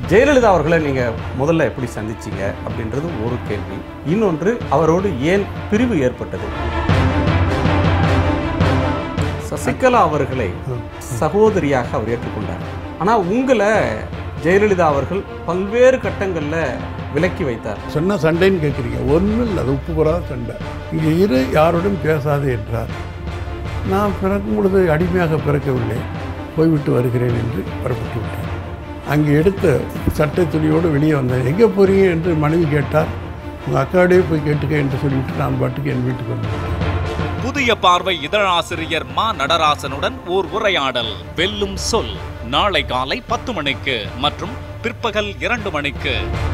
ஜெயலலிதா அவர்களை நீங்க முதல்ல எப்படி சந்திச்சீங்க அப்படின்றது ஒரு கேள்வி இன்னொன்று அவரோடு ஏன் பிரிவு ஏற்பட்டது சசிகலா அவர்களை சகோதரியாக அவர் ஏற்றுக்கொண்டார் ஆனா உங்களை ஜெயலலிதா அவர்கள் பல்வேறு கட்டங்கள்ல விலக்கி வைத்தார் சொன்ன சண்டைன்னு கேட்குறீங்க ஒன்றும் இல்லை அது உப்பு போடாத சண்டை இங்கே இரு யாரோடும் பேசாதே என்றார் நான் பிறக்கும் பொழுது அடிமையாக பிறக்கவில்லை போய்விட்டு வருகிறேன் என்று புறப்பட்டு விட்டேன் அங்கே எடுத்த சட்டை துணியோடு வெளியே வந்தேன் எங்கே போறீங்க என்று மனைவி கேட்டார் உங்கள் அக்காவோடய போய் கேட்டுக்க என்று சொல்லிவிட்டு நான் பாட்டுக்கு என் வீட்டுக்கு வந்துவிட்டேன் புதிய பார்வை இதழாசிரியர் மா நடராசனுடன் ஓர் உரையாடல் வெல்லும் சொல் நாளை காலை பத்து மணிக்கு மற்றும் பிற்பகல் இரண்டு மணிக்கு